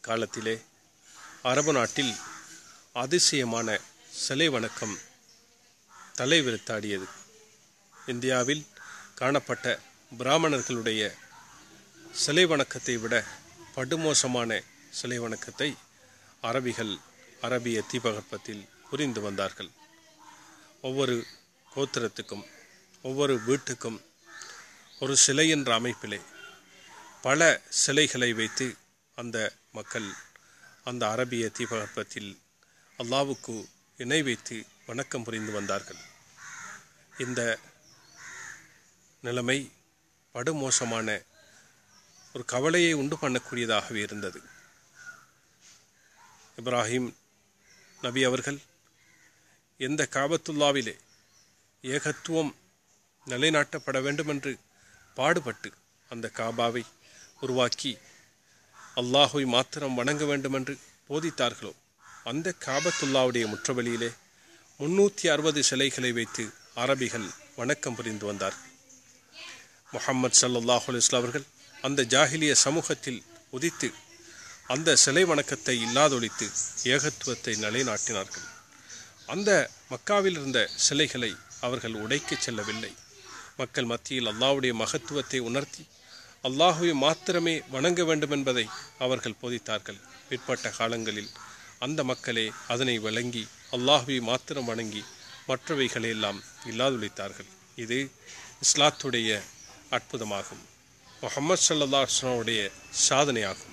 காலத்திலே அரபு நாட்டில் அதிசயமான சிலை வணக்கம் தலைவிரித்தாடியது இந்தியாவில் காணப்பட்ட பிராமணர்களுடைய சிலை வணக்கத்தை விட படுமோசமான சிலை வணக்கத்தை அரபிகள் அரபிய தீபகற்பத்தில் புரிந்து வந்தார்கள் ஒவ்வொரு கோத்திரத்துக்கும் ஒவ்வொரு வீட்டுக்கும் ஒரு சிலை என்ற அமைப்பிலே பல சிலைகளை வைத்து அந்த மக்கள் அந்த அரபிய தீபகற்பத்தில் அல்லாவுக்கு இணை வைத்து வணக்கம் புரிந்து வந்தார்கள் இந்த நிலைமை படுமோசமான ஒரு கவலையை உண்டு பண்ணக்கூடியதாகவே இருந்தது இப்ராஹிம் நபி அவர்கள் எந்த காபத்துல்லாவிலே ஏகத்துவம் நிலைநாட்டப்பட வேண்டுமென்று பாடுபட்டு அந்த காபாவை உருவாக்கி அல்லாஹுவை மாத்திரம் வணங்க வேண்டுமென்று போதித்தார்களோ அந்த காபத்துல்லாவுடைய முற்றவெளியிலே முன்னூற்றி அறுபது சிலைகளை வைத்து அரபிகள் வணக்கம் புரிந்து வந்தார்கள் முஹம்மது சல்லாஹூ அலுவலா அவர்கள் அந்த ஜாகிலிய சமூகத்தில் உதித்து அந்த சிலை வணக்கத்தை இல்லாதொழித்து ஏகத்துவத்தை நிலைநாட்டினார்கள் அந்த மக்காவில் இருந்த சிலைகளை அவர்கள் உடைக்கச் செல்லவில்லை மக்கள் மத்தியில் அல்லாஹ்வுடைய மகத்துவத்தை உணர்த்தி அல்லாஹுவை மாத்திரமே வணங்க வேண்டும் என்பதை அவர்கள் போதித்தார்கள் பிற்பட்ட காலங்களில் அந்த மக்களே அதனை வழங்கி அல்லாஹுவை மாத்திரம் வணங்கி மற்றவைகளை எல்லாம் இல்லாதொழித்தார்கள் இது இஸ்லாத்துடைய அற்புதமாகும் முகமது சல்லா சாதனையாகும்